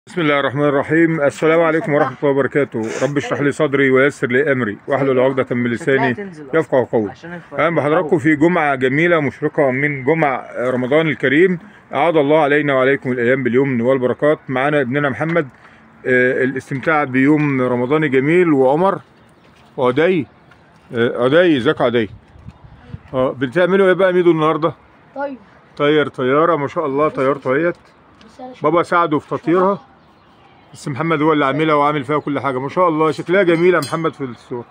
بسم الله الرحمن الرحيم السلام عليكم ورحمة الله وبركاته رب اشرح لي صدري ويسر لي أمري واحلل عقدة من لساني يفقه قولي أهلا بحضراتكم في جمعة جميلة مشرقة من جمع رمضان الكريم أعاد الله علينا وعليكم الأيام باليمن والبركات معانا ابننا محمد آه، الاستمتاع بيوم رمضاني جميل وعمر وعدي آه، عدي ازيك يا عدي اه بتعملوا ايه بقى ميدو النهارده؟ طيب طير طيارة ما شاء الله طيارته اهيت بس انا بابا ساعده في تطييرها بس محمد هو اللي عاملها وعامل فيها كل حاجه ما شاء الله شكلها جميله يا محمد في الصور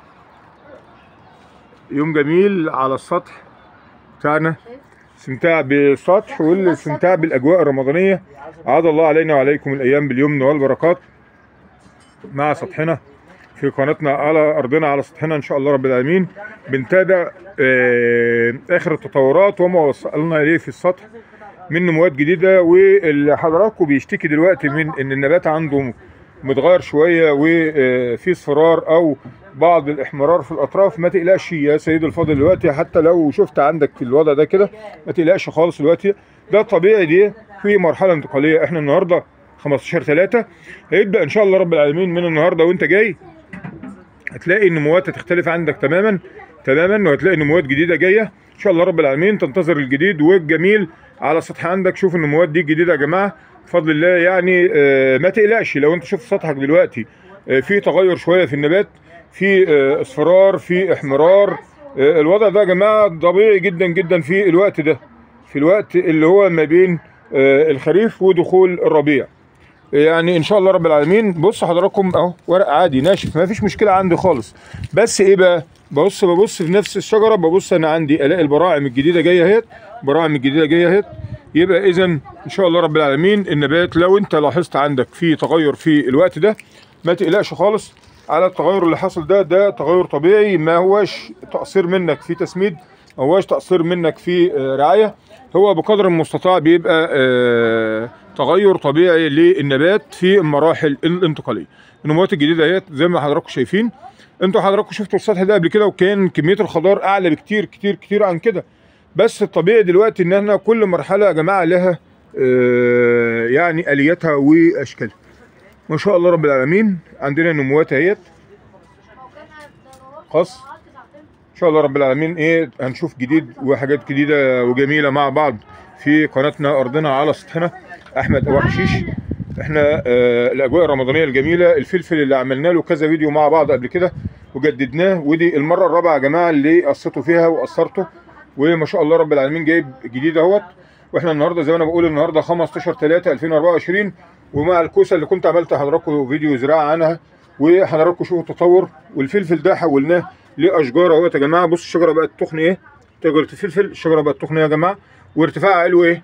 يوم جميل على السطح بتاعنا استمتاع بالسطح والاستمتاع بالاجواء الرمضانيه عاد الله علينا وعليكم الايام باليمن والبركات مع سطحنا في قناتنا على ارضنا على سطحنا ان شاء الله رب العالمين بنتابع آه، اخر التطورات وما وصلنا اليه في السطح من نموات جديده واللي حضراتكم بيشتكي دلوقتي من ان النبات عنده متغير شويه وفي اصفرار او بعض الاحمرار في الاطراف ما تقلقش يا سيد الفاضل دلوقتي حتى لو شفت عندك الوضع ده كده ما تقلقش خالص دلوقتي ده طبيعي دي في مرحله انتقاليه احنا النهارده 15 3 هيبدا ان شاء الله رب العالمين من النهارده وانت جاي هتلاقي النموات هتختلف عندك تماما تماما وهتلاقي نموات جديده جايه ان شاء الله رب العالمين تنتظر الجديد والجميل على السطح عندك شوف النموات دي الجديده يا جماعه بفضل الله يعني آه، ما تقلقش لو انت شفت سطحك دلوقتي آه، في تغير شويه في النبات في آه، اصفرار في احمرار آه، الوضع ده يا جماعه طبيعي جدا جدا في الوقت ده في الوقت اللي هو ما بين آه، الخريف ودخول الربيع يعني ان شاء الله رب العالمين بص حضراتكم اهو ورق عادي ناشف ما فيش مشكله عندي خالص بس ايه بقى ببص ببص في نفس الشجره ببص انا عندي الاقي البراعم الجديده جايه اهيت براعم الجديده جايه اهيت يبقى اذا ان شاء الله رب العالمين النبات لو انت لاحظت عندك في تغير في الوقت ده ما تقلقش خالص على التغير اللي حصل ده ده تغير طبيعي ما هوش تقصير منك في تسميد ما هوش تقصير منك في آه، رعايه هو بقدر المستطاع بيبقى آه، تغير طبيعي للنبات في المراحل الانتقاليه النموات الجديده اهيت زي ما حضراتكم شايفين انتوا حضراتكم شفتوا السطح ده قبل كده وكان كميه الخضار اعلى بكتير كتير كتير عن كده بس الطبيعي دلوقتي ان احنا كل مرحله يا جماعه لها آه، يعني الياتها واشكالها ما شاء الله رب العالمين عندنا نموات اهيت خاص ان شاء الله رب العالمين ايه هنشوف جديد وحاجات جديده وجميله مع بعض في قناتنا ارضنا على سطحنا احمد ابو حشيش احنا آه الاجواء الرمضانيه الجميله الفلفل اللي عملنا له كذا فيديو مع بعض قبل كده وجددناه ودي المره الرابعه يا جماعه اللي قصيته فيها وقصرته وما شاء الله رب العالمين جايب جديد اهوت واحنا النهارده زي ما انا بقول النهارده 15 3 2024 ومع الكوسه اللي كنت عملت لحضراتكم فيديو زراعه عنها وحضراتكم شوفوا التطور والفلفل ده حولناه لاشجار اهوت يا جماعه بصوا الشجره بقت تخن ايه شجره الفلفل الشجره بقت تخن إيه يا جماعه وارتفاعها علو ايه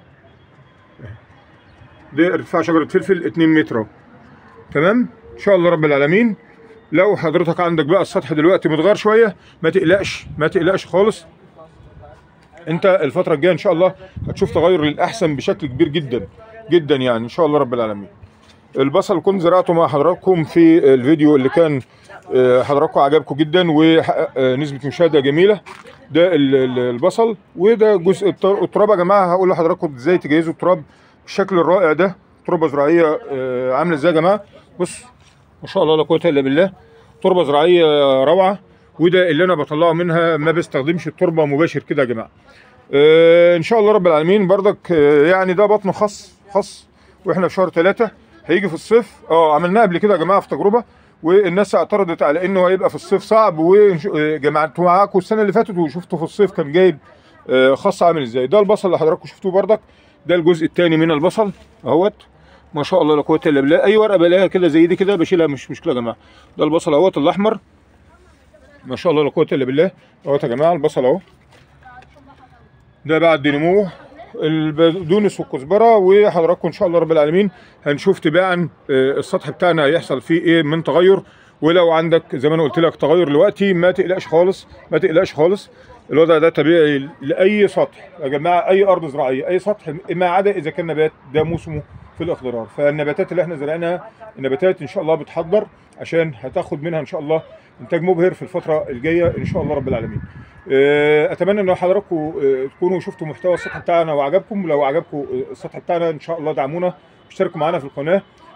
ده ارتفاع شجره فلفل 2 متر اهو تمام ان شاء الله رب العالمين لو حضرتك عندك بقى السطح دلوقتي متغير شويه ما تقلقش ما تقلقش خالص انت الفتره الجايه ان شاء الله هتشوف تغير للاحسن بشكل كبير جدا جدا يعني ان شاء الله رب العالمين البصل كنت زرعته مع حضراتكم في الفيديو اللي كان آه، حضراتكم عجبكم جدا وحقق آه، نسبه مشاهده جميله ده ال- ال- البصل وده جزء الت- التراب يا جماعه هقول لحضراتكم ازاي تجهزوا التراب بالشكل الرائع ده تربه زراعيه آه، عامله ازاي يا جماعه بص ما شاء الله لا قوه الا بالله تربه زراعيه روعه وده اللي انا بطلعه منها ما بستخدمش التربه مباشر كده يا جماعه آه، ان شاء الله رب العالمين بردك آه، يعني ده بطن خاص خاص واحنا في شهر ثلاثة هيجي في الصيف اه عملناه قبل كده يا جماعه في تجربه والناس اعترضت على انه هيبقى في الصيف صعب وجمعته معاكم السنه اللي فاتت وشفتوا في الصيف كان جايب آه، خاص عامل ازاي ده البصل اللي حضراتكم شفتوه بردك ده الجزء الثاني من البصل اهوت ما شاء الله لا قوه الا بالله اي ورقه بلاقيها كده زي دي كده بشيلها مش مشكله يا جماعه ده البصل اهوت الاحمر ما شاء الله لا قوه الا بالله اهوت يا جماعه البصل اهو ده بعد نموه البقدونس والكزبره وحضراتكم ان شاء الله رب العالمين هنشوف تباعا آه، السطح بتاعنا هيحصل فيه ايه من تغير ولو عندك زي ما انا قلت لك تغير دلوقتي ما تقلقش خالص ما تقلقش خالص الوضع ده طبيعي لاي سطح يا جماعه اي ارض زراعيه اي سطح ما عدا اذا كان نبات ده موسمه في الاخضرار فالنباتات اللي احنا زرعناها النباتات ان شاء الله بتحضر عشان هتاخد منها ان شاء الله انتاج مبهر في الفتره الجايه ان شاء الله رب العالمين آه، اتمنى ان حضراتكم آه، تكونوا شفتوا محتوى السطح بتاعنا وعجبكم لو عجبكم آه، السطح بتاعنا ان شاء الله دعمونا اشتركوا معانا في القناه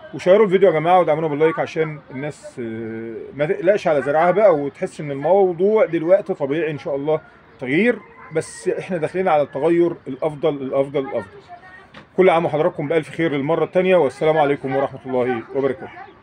وشيروا الفيديو يا جماعه ودعمونا باللايك عشان الناس آه، ما تقلقش على زرعها بقى وتحس ان الموضوع دلوقتي طبيعي ان شاء الله تغيير بس احنا داخلين على التغير الافضل الافضل الافضل كل عام وحضراتكم بالف خير للمره الثانيه والسلام عليكم ورحمه الله وبركاته